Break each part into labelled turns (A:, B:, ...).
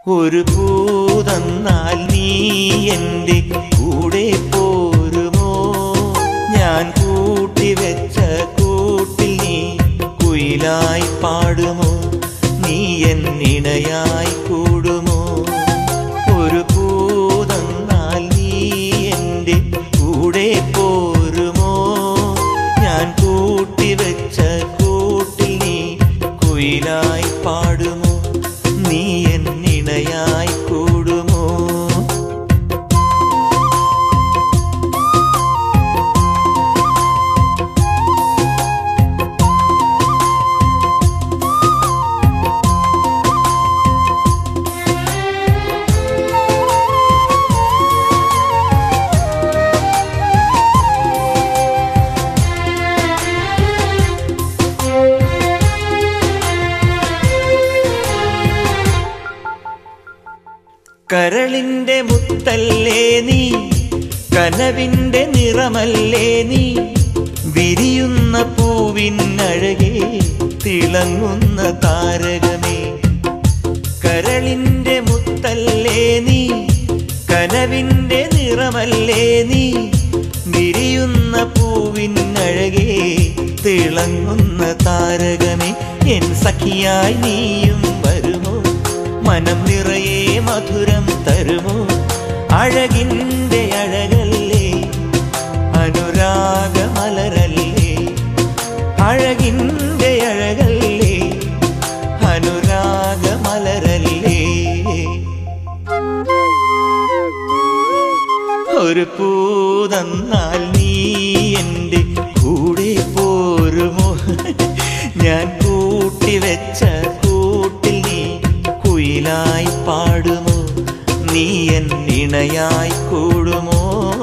A: ഒരു പൂതന്നാൽ നീ എൻ്റെ കൂടെ പോരുമോ ഞാൻ കൂട്ടിവെച്ച കൂട്ടിൽ നീ കുയിലായി പാടുമോ നീ എന്നിണയായി കൂടുമോ ഒരു പൂതന്നാൽ നീ എൻ്റെ കൂടെ പോരുമോ ഞാൻ കൂട്ടിവെച്ച കൂട്ടിൽ നീ കുയിലായി പാടുമോ നീ എന്നിണയായി കൂടുമോ കരളിന്റെ മുത്തല്ലേ നീ കനവിന്റെ നിറമല്ലേ നീ വിരിയുന്ന പൂവിനഴകെ തിളങ്ങുന്ന താരകമേ കരളിന്റെ മുത്തല്ലേ നീ കനവിന്റെ നിറമല്ലേ നീ വിരിയുന്ന പൂവിനഴകെ തിളങ്ങുന്ന താരകമേ എൻ സഖിയായി നീയും വരുമോ മനം നിറയെ മധുരം തരുമോ അഴകിൻ്റെ അഴകല്ലേ അനുരാഗമലരല്ലേ അഴകിൻ്റെ അഴകല്ലേ അനുരാഗമലരല്ലേ ഒരു പൂതന്നാൽ നീ എൻ്റെ കൂടെ പോരുമോ ഞാൻ കൂട്ടിവെച്ച കൂട്ടിൽ നീ കുയിലായി പാടുമോ നീ എൻ ഇണയായി കൂടുമോ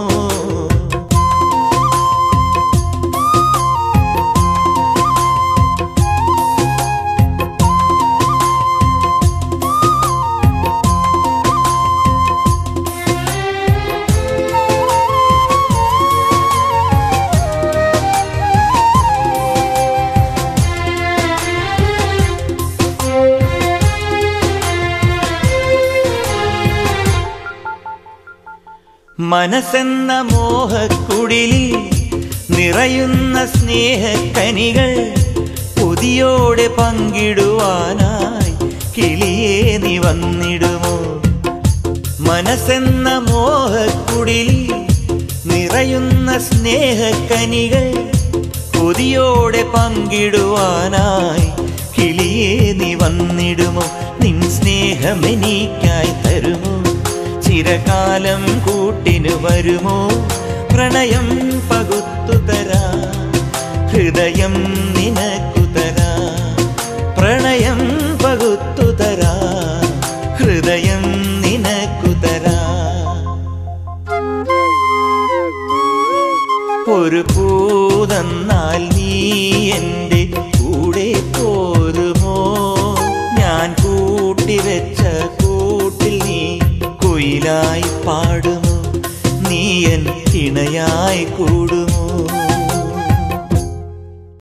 A: മനസ്സെന്ന മോഹക്കുടിലിൽ നിറയുന്ന സ്നേഹക്കനികൾ പുതിയോടെ പങ്കിടുവാനായി കിളിയെ നീ വന്നിടുമോ മനസ്സെന്ന മോഹക്കുടിലിൽ നിറയുന്ന സ്നേഹക്കനികൾ കൊതിയോടെ പങ്കിടുവാനായി കിളിയെ നീ വന്നിടുമോ നിൻ സ്നേഹമെനിക്കായി തരുമോ ചിരകാലം കൂട്ടിനു വരുമോ പ്രണയം പകുത്തു തരാ ഹൃദയം നിനക്കു തരാ പ്രണയം പകുത്തു തരാ ഹൃദയം നിനക്കു തരാ ഒരു പൂതന്നാൽ നീ എൻ്റെ കൂടെ പോരുമോ ഞാൻ കൂട്ടിവെച്ച കൂട്ടിൽ നീ കുയിലായി പാടുമോ നീ എൻ ഇണയായി കൂടുമോ